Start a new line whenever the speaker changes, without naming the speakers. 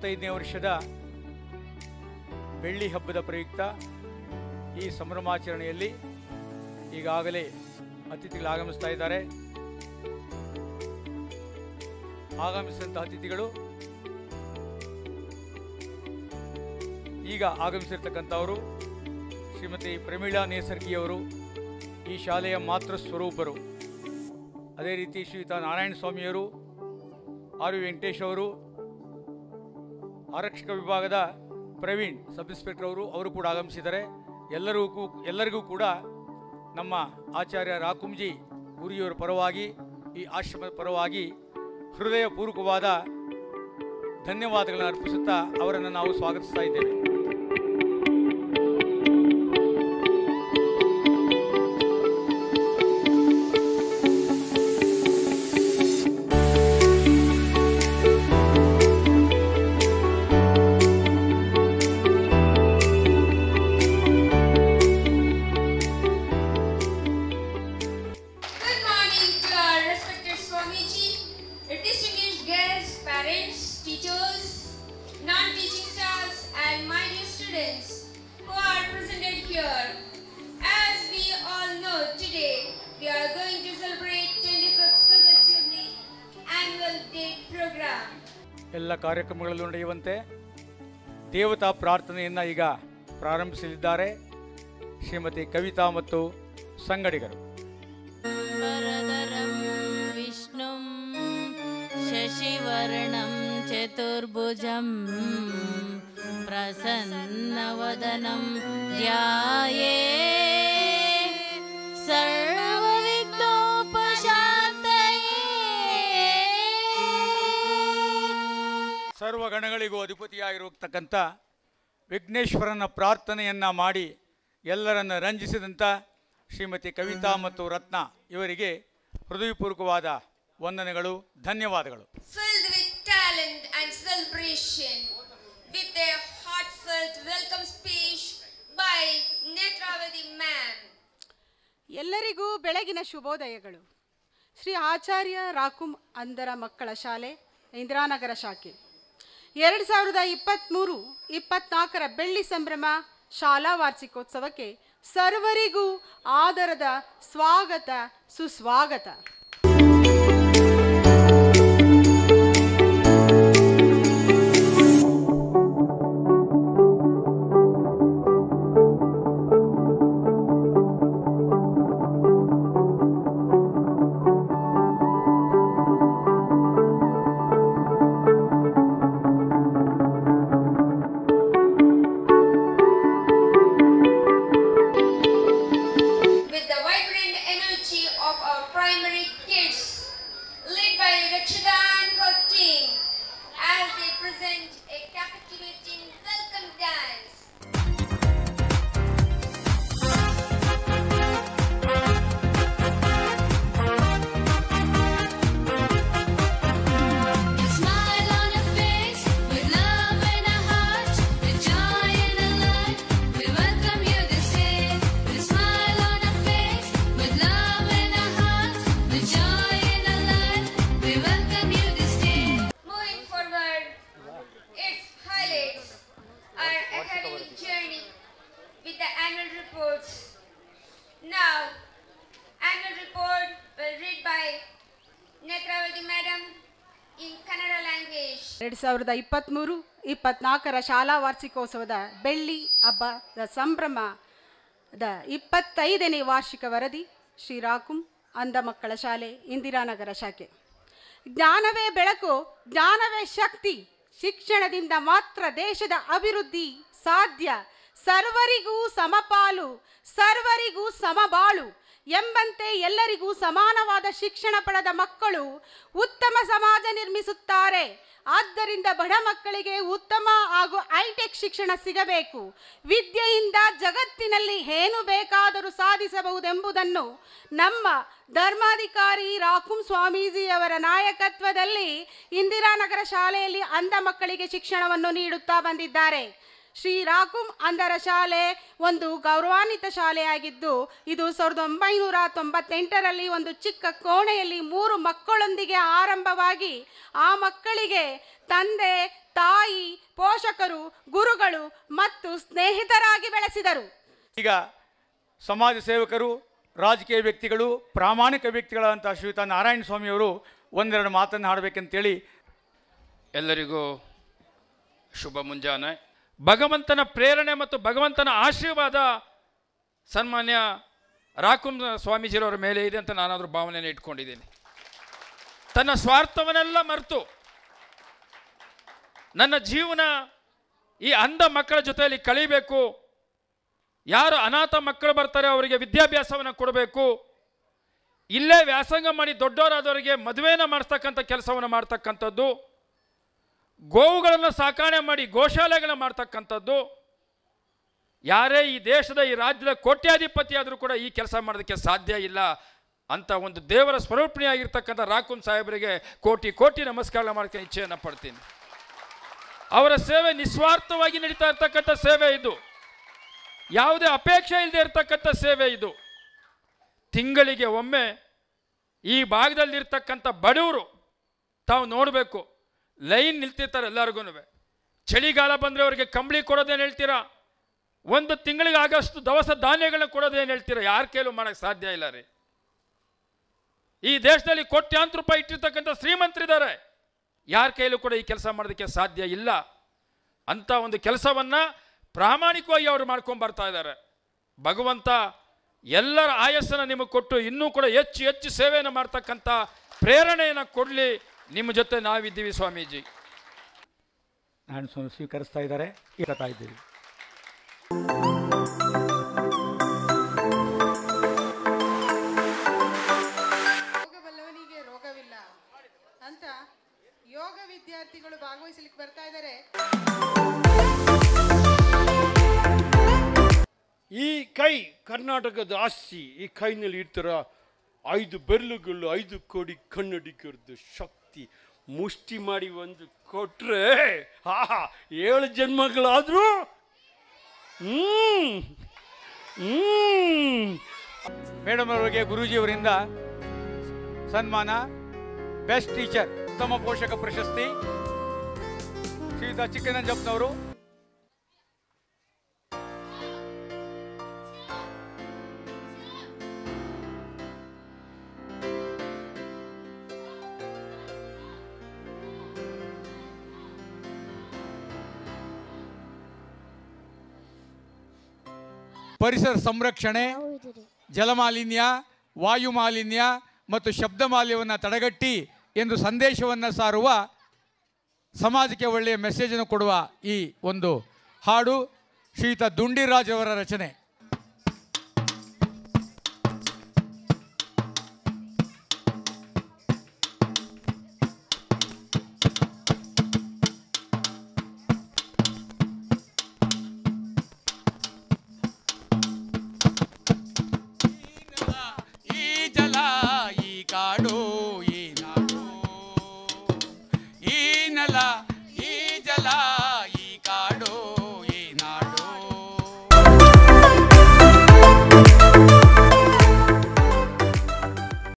ಇಪ್ಪತ್ತೈದನೇ ವರ್ಷದ ಬೆಳ್ಳಿ ಹಬ್ಬದ ಪ್ರಯುಕ್ತ ಈ ಸಂಭ್ರಮಾಚರಣೆಯಲ್ಲಿ ಈಗಾಗಲೇ ಅತಿಥಿಗಳು ಆಗಮಿಸ್ತಾ ಇದ್ದಾರೆ ಆಗಮಿಸಿದಂಥ ಅತಿಥಿಗಳು ಈಗ ಆಗಮಿಸಿರ್ತಕ್ಕಂಥವರು ಶ್ರೀಮತಿ ಪ್ರಮೀಳಾ ನೇಸರ್ಗಿಯವರು ಈ ಶಾಲೆಯ ಮಾತೃ ಸ್ವರೂಪರು ಅದೇ ರೀತಿ ಶ್ರೀಯುತ ನಾರಾಯಣ ಸ್ವಾಮಿಯವರು ಆರ್ ವಿ ವೆಂಕಟೇಶ್ ಅವರು ಆರಕ್ಷಕ ವಿಭಾಗದ ಪ್ರವೀಣ್ ಸಬ್ ಇನ್ಸ್ಪೆಕ್ಟರ್ ಅವರು ಅವರು ಕೂಡ ಆಗಮಿಸಿದ್ದಾರೆ ಎಲ್ಲರಿಗೂ ಎಲ್ಲರಿಗೂ ಕೂಡ ನಮ್ಮ ಆಚಾರ್ಯ ರಾಕುಂಜಿ ಗುರಿಯವರ ಪರವಾಗಿ ಈ ಆಶ್ರಮದ ಪರವಾಗಿ ಹೃದಯಪೂರ್ವಕವಾದ ಧನ್ಯವಾದಗಳನ್ನು ಅರ್ಪಿಸುತ್ತಾ ಅವರನ್ನು ನಾವು ಸ್ವಾಗತಿಸ್ತಾ ಇದ್ದೇವೆ
Good morning to our respected Swamiji, distinguished guests, parents, teachers, non-teaching staffs, and my dear students who are presented here. As we all know, today we are going to celebrate 25th Silver Jubilee Annual Day program.
ಎಲ್ಲ ಕಾರ್ಯಕ್ರಮಗಳಲ್ಲೂ ನಡೆಯುವಂತೆ ದೇವತಾ ಪ್ರಾರ್ಥನೆಯನ್ನು ಈಗ ಪ್ರಾರಂಭಿಸಲಿದ್ದಾರೆ ಶ್ರೀಮತಿ ಕವಿತಾ ಮತ್ತು ಸಂಗಡಿಗರು
वरदरं विष्णुं शशिवर्णं चतुर्भुजं प्रसन्नवदनं ध्याये सर्वविघ्नोपशान्तये
ಸರ್ವಗಣಗಳಿಗೂ ಅಧಿಪತಿಯಾಗಿರತಕ್ಕಂಥ ವಿಘ್ನೇಶ್ವರನ ಪ್ರಾರ್ಥನೆಯನ್ನು ಮಾಡಿ ಎಲ್ಲರನ್ನು ರಂಜಿಸಿದಂಥ ಶ್ರೀಮತಿ ಕವಿತಾ ಮತ್ತು ರತ್ನ ಇವರಿಗೆ ಹೃದಯಪೂರ್ವಕವಾದ ವಂದನೆಗಳು ಧನ್ಯವಾದಗಳು
Filled with talent and celebration, with a heartfelt welcome speech by Netravati ma'am.
ಎಲ್ಲರಿಗೂ ಬೆಳಗಿನ ಶುಭೋದಯಗಳು ಶ್ರೀ ಆಚಾರ್ಯ ರಾಕುಂ ಅಂಧರ ಮಕ್ಕಳ ಶಾಲೆ ಇಂದಿರಾನಗರ ಶಾಖೆ ಎರಡು ಸಾವಿರದ ಇಪ್ಪತ್ತ್ಮೂರು ಇಪ್ಪತ್ನಾಲ್ಕರ ಬೆಳ್ಳಿ ಸಂಭ್ರಮ ಶಾಲಾ ವಾರ್ಷಿಕೋತ್ಸವಕ್ಕೆ ಸರ್ವರಿಗೂ ಆದರದ ಸ್ವಾಗತ ಸುಸ್ವಾಗತ
with the vibrant energy of our primary kids, led by Rachida and her team, as they present a captivating welcome dance.
Smile on your face with love in our heart, with joy in our life. We welcome you this day. With smile on our face, with love in our heart, with joy in our life. We welcome you this day.
Moving forward, its highlights our academic journey with the annual reports. Now, annual report will read by Netravati madam in Kannada language.
ಎರಡು ಸಾವಿರದ ಇಪ್ಪತ್ತ್ಮೂರು ಇಪ್ಪತ್ನಾಲ್ಕರ ಶಾಲಾ ವಾರ್ಷಿಕೋತ್ಸವದ ಬೆಳ್ಳಿ ಹಬ್ಬದ ಸಂಭ್ರಮದ ಇಪ್ಪತ್ತೈದನೇ ವಾರ್ಷಿಕ ವರದಿ ಶ್ರೀ ರಾಕುಂ ಅಂಧ ಮಕ್ಕಳ ಶಾಲೆ ಇಂದಿರಾನಗರ ಶಾಖೆ ಜ್ಞಾನವೇ ಬೆಳಕು ಜ್ಞಾನವೇ ಶಕ್ತಿ ಶಿಕ್ಷಣದಿಂದ ಮಾತ್ರ ದೇಶದ ಅಭಿವೃದ್ಧಿ ಸಾಧ್ಯ ಸರ್ವರಿಗೂ ಸಮಪಾಲು ಸರ್ವರಿಗೂ ಸಮಬಾಳು ಎಂಬಂತೆ ಎಲ್ಲರಿಗೂ ಸಮಾನವಾದ ಶಿಕ್ಷಣ ಪಡೆದ ಮಕ್ಕಳು ಉತ್ತಮ ಸಮಾಜ ನಿರ್ಮಿಸುತ್ತಾರೆ ಆದ್ದರಿಂದ ಬಡ ಮಕ್ಕಳಿಗೆ ಉತ್ತಮ ಹಾಗೂ ಹೈಟೆಕ್ ಶಿಕ್ಷಣ ಸಿಗಬೇಕು ವಿದ್ಯೆಯಿಂದ ಜಗತ್ತಿನಲ್ಲಿ ಏನು ಬೇಕಾದರೂ ಸಾಧಿಸಬಹುದೆಂಬುದನ್ನು ನಮ್ಮ ಧರ್ಮಾಧಿಕಾರಿ ರಾಕುಂ ಸ್ವಾಮೀಜಿಯವರ ನಾಯಕತ್ವದಲ್ಲಿ ಇಂದಿರಾನಗರ ಶಾಲೆಯಲ್ಲಿ ಅಂಧ ಮಕ್ಕಳಿಗೆ ಶಿಕ್ಷಣವನ್ನು ನೀಡುತ್ತಾ ಬಂದಿದ್ದಾರೆ ಶ್ರೀ ರಾಕುಂ ಅಂಧರ ಶಾಲೆ ಒಂದು ಗೌರವಾನ್ವಿತ ಶಾಲೆಯಾಗಿದ್ದು ಇದು ಸಾವಿರದ ಒಂಬೈನೂರ ತೊಂಬತ್ತೆಂಟರಲ್ಲಿ ಒಂದು ಚಿಕ್ಕ ಕೋಣೆಯಲ್ಲಿ ಮೂರು ಮಕ್ಕಳೊಂದಿಗೆ ಆರಂಭವಾಗಿ ಆ ಮಕ್ಕಳಿಗೆ ತಂದೆ ತಾಯಿ ಪೋಷಕರು ಗುರುಗಳು ಮತ್ತು ಸ್ನೇಹಿತರಾಗಿ ಬೆಳೆಸಿದರು
ಈಗ ಸಮಾಜ ಸೇವಕರು ರಾಜಕೀಯ ವ್ಯಕ್ತಿಗಳು ಪ್ರಾಮಾಣಿಕ ವ್ಯಕ್ತಿಗಳಂತ ಶ್ರೀಯುತ ನಾರಾಯಣ ಸ್ವಾಮಿಯವರು ಒಂದೆರಡು ಮಾತನ್ನು ಆಡಬೇಕಂತೇಳಿ
ಎಲ್ಲರಿಗೂ ಶುಭ ಮುಂಜಾನೆ ಭಗವಂತನ ಪ್ರೇರಣೆ ಮತ್ತು ಭಗವಂತನ ಆಶೀರ್ವಾದ ಸನ್ಮಾನ್ಯ ರಾಕುಂ ಸ್ವಾಮೀಜಿರವರ ಮೇಲೆ ಇದೆ ಅಂತ ನಾನಾದರೂ ಭಾವನೆಯನ್ನು ಇಟ್ಕೊಂಡಿದ್ದೀನಿ ತನ್ನ ಸ್ವಾರ್ಥವನ್ನೆಲ್ಲ ಮರೆತು ನನ್ನ ಜೀವನ ಈ ಅಂಧ ಮಕ್ಕಳ ಜೊತೆಯಲ್ಲಿ ಕಳೀಬೇಕು ಯಾರು ಅನಾಥ ಮಕ್ಕಳು ಬರ್ತಾರೆ ಅವರಿಗೆ ವಿದ್ಯಾಭ್ಯಾಸವನ್ನು ಕೊಡಬೇಕು ಇಲ್ಲೇ ವ್ಯಾಸಂಗ ಮಾಡಿ ದೊಡ್ಡವರಾದವರಿಗೆ ಮದುವೆನ ಮಾಡಿಸ್ತಕ್ಕಂಥ ಕೆಲಸವನ್ನು ಮಾಡ್ತಕ್ಕಂಥದ್ದು ಗೋವುಗಳನ್ನು ಸಾಕಾಣೆ ಮಾಡಿ ಗೋಶಾಲೆಗಳನ್ನ ಮಾಡ್ತಕ್ಕಂಥದ್ದು ಯಾರೇ ಈ ದೇಶದ ಈ ರಾಜ್ಯದ ಕೋಟ್ಯಾಧಿಪತಿ ಆದರೂ ಕೂಡ ಈ ಕೆಲಸ ಮಾಡೋದಕ್ಕೆ ಸಾಧ್ಯ ಇಲ್ಲ ಅಂತ ಒಂದು ದೇವರ ಸ್ವರೂಪಣಿಯಾಗಿರ್ತಕ್ಕಂಥ ರಾಕುಂ ಸಾಹೇಬರಿಗೆ ಕೋಟಿ ಕೋಟಿ ನಮಸ್ಕಾರ ಮಾಡ್ಕೊಂಡು ಇಚ್ಛೆಯನ್ನು ಪಡ್ತೀನಿ ಅವರ ಸೇವೆ ನಿಸ್ವಾರ್ಥವಾಗಿ ನಡೀತಾ ಇರ್ತಕ್ಕಂಥ ಸೇವೆ ಇದು ಯಾವುದೇ ಅಪೇಕ್ಷೆ ಇಲ್ಲದೆ ಇರತಕ್ಕಂಥ ಸೇವೆ ಇದು ತಿಂಗಳಿಗೆ ಒಮ್ಮೆ ಈ ಭಾಗದಲ್ಲಿರ್ತಕ್ಕಂಥ ಬಡವರು ತಾವು ನೋಡಬೇಕು ಲೈನ್ ನಿಲ್ತಿರ್ತಾರೆ ಎಲ್ಲರಿಗೂ ಚಳಿಗಾಲ ಬಂದರೆ ಅವರಿಗೆ ಕಂಬಳಿ ಕೊಡೋದೇನು ಹೇಳ್ತೀರಾ ಒಂದು ತಿಂಗಳಿಗೆ ಆಗಷ್ಟು ದವಸ ಧಾನ್ಯಗಳನ್ನ ಕೊಡೋದೇನು ಹೇಳ್ತೀರಾ ಯಾರ ಕೈಲೂ ಮಾಡೋಕ್ಕೆ ಸಾಧ್ಯ ಇಲ್ಲ ರೀ ಈ ದೇಶದಲ್ಲಿ ಕೋಟ್ಯಾಂತರ ರೂಪಾಯಿ ಇಟ್ಟಿರ್ತಕ್ಕಂಥ ಶ್ರೀಮಂತರಿದ್ದಾರೆ ಯಾರ ಕೈಲೂ ಕೂಡ ಈ ಕೆಲಸ ಮಾಡೋದಕ್ಕೆ ಸಾಧ್ಯ ಇಲ್ಲ ಅಂತ ಒಂದು ಕೆಲಸವನ್ನು ಪ್ರಾಮಾಣಿಕವಾಗಿ ಅವರು ಮಾಡ್ಕೊಂಡು ಬರ್ತಾ ಇದ್ದಾರೆ ಭಗವಂತ ಎಲ್ಲರ ಆಯಸ್ಸನ್ನು ನಿಮಗೆ ಕೊಟ್ಟು ಇನ್ನೂ ಕೂಡ ಹೆಚ್ಚು ಹೆಚ್ಚು ಸೇವೆಯನ್ನು ಮಾಡ್ತಕ್ಕಂಥ ಪ್ರೇರಣೆಯನ್ನು ಕೊಡಲಿ ನಿಮ್ಮ ಜೊತೆ ನಾವಿದ್ದೀವಿ ಸ್ವಾಮೀಜಿ
ನಾರಾಯಣ ಸ್ವಾಮಿ ಸ್ವೀಕರಿಸ್ತಾ ಇದ್ದಾರೆ ಹೇಳ್ತಾ ಇದ್ದೀವಿ
ರೋಗಬಲ್ಲವನಿಗೆ ರೋಗವಿಲ್ಲ ಅಂತ ಯೋಗ ವಿದ್ಯಾರ್ಥಿಗಳು ಭಾಗವಹಿಸಲಿಕ್ಕೆ ಬರ್ತಾ ಇದ್ದಾರೆ
ಈ ಕೈ ಕರ್ನಾಟಕದ ಆಸ್ತಿ ಈ ಕೈನಲ್ಲಿ ಇರ್ತಾರ ಐದು ಬೆರಳುಗಳು ಐದು ಕೋಡಿ ಕನ್ನಡಿಗರದ್ದು ಶಕ್ತಿ ಮುಷ್ಟಿ ಮಾಡಿ ಒಂದು ಕೊಟ್ರೆ ಆಹಾ ಏಳು ಜನ್ಮಗಳಾದ್ರೂ ಹ್ಮ್ ಹ್ಮ್
ಮೇಡಮ್ ಅವರಿಗೆ ಗುರೂಜಿಯವರಿಂದ ಸನ್ಮಾನ ಬೆಸ್ಟ್ ಟೀಚರ್ ಉತ್ತಮ ಪೋಷಕ ಪ್ರಶಸ್ತಿ ಶ್ರೀಯುತ ಚಿಕ್ಕನಂಜಪ್ಪನವರು ಪರಿಸರ ಸಂರಕ್ಷಣೆ ಜಲಮಾಲಿನ್ಯ ವಾಯು ಮಾಲಿನ್ಯ ಮತ್ತು ಶಬ್ದ ಮಾಲಿನ್ಯವನ್ನು ತಡೆಗಟ್ಟಿ ಎಂದು ಸಂದೇಶವನ್ನು ಸಾರುವ ಸಮಾಜಕ್ಕೆ ಒಳ್ಳೆಯ ಮೆಸೇಜನ್ನು ಕೊಡುವ ಈ ಒಂದು ಹಾಡು ಶ್ರೀಯುತ ದುಂಡಿರಾಜ್ ಅವರ ರಚನೆ